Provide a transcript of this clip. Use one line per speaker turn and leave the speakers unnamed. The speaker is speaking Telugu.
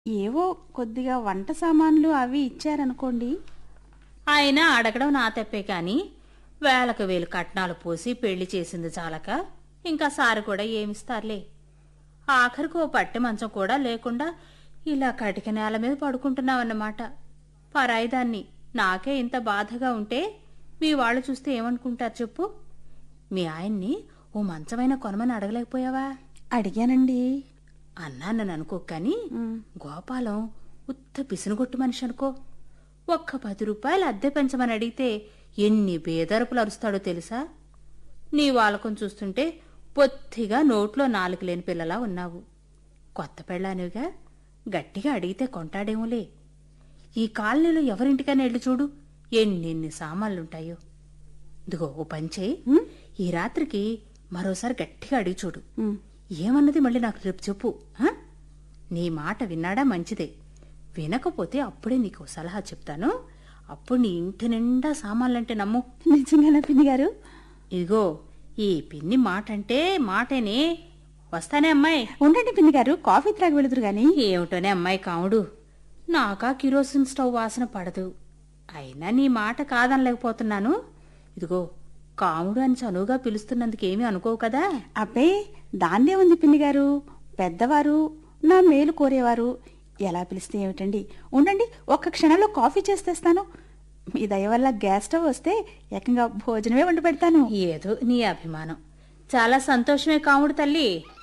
ఏవో కొద్దిగా వంట సామాన్లు అవి ఇచ్చారనుకోండి
ఆయన అడగడం నా తప్పే కాని వేలకు వేలు కట్నాలు పోసి పెళ్లి చేసింది చాలక ఇంకా సారు కూడా ఏమిస్తారులే ఆఖరికి ఓ పట్టె మంచం కూడా లేకుండా ఇలా కటిక నేల మీద పడుకుంటున్నావన్నమాట పరాయిదాన్ని నాకే ఇంత బాధగా ఉంటే మీ వాళ్ళు చూస్తే ఏమనుకుంటారు చెప్పు మీ ఆయన్ని ఓ మంచమైన కొనమని అడగలేకపోయావా
అడిగానండి
అన్నాను అనుకో కానీ
ఉమ్,
గోపాలం ఉత్త పిసినుగొట్టు మనిషి అనుకో ఒక్క పది రూపాయలు అద్దె పెంచమని అడిగితే ఎన్ని బేదరపులు అరుస్తాడో తెలుసా నీ వాలకం చూస్తుంటే పొత్తిగా నోట్లో నాలుగు లేని పిల్లలా ఉన్నావు కొత్త పెళ్ళానివిగా గట్టిగా అడిగితే కొంటాడేమోలే ఈ కాలనీలో ఎవరింటికైనా వెళ్ళి చూడు ఎన్నెన్ని సామాన్లుంటాయో ఇదిగో ఓ పంచేయి
ఉమ్,
ఈ రాత్రికి మరోసారి గట్టిగా అడిగి చూడు
ఉమ్.
ఏమన్నది మళ్ళీ నాకు రేపు చెప్పు ఆ? నీ మాట విన్నాడా మంచిదే వినకపోతే అప్పుడే నీకు సలహా చెప్తాను అప్పుడు నీ ఇంటి నిండా సామాన్లంటే నమ్ము
నిజంగానా పిన్ని గారు
ఇదిగో ఈ పిన్ని మాట అంటే మాటేనే వస్తానే అమ్మాయి
ఉండండి పిన్ని గారు కాఫీ త్రాగి వెళుదురు గాని
ఏమిటోనే అమ్మాయి కాముడు నాకా కిరోసిన్ స్టవ్ వాసన పడదు అయినా నీ మాట కాదనలేకపోతున్నాను ఇదిగో కాముడు అని చనువుగా పిలుస్తున్నందుకేమీ అనుకోవు కదా
అబ్బే దాన్నే ఉంది పిన్ని గారు పెద్దవారు నా మేలు కోరేవారు ఎలా పిలిస్తే ఏమిటండి ఉండండి ఒక్క క్షణంలో కాఫీ చేస్తేస్తాను మీ దయ వల్ల గ్యాస్ స్టవ్ వస్తే ఏకంగా భోజనమే వండి పెడతాను
ఏదో నీ అభిమానం చాలా సంతోషమే కాముడు తల్లి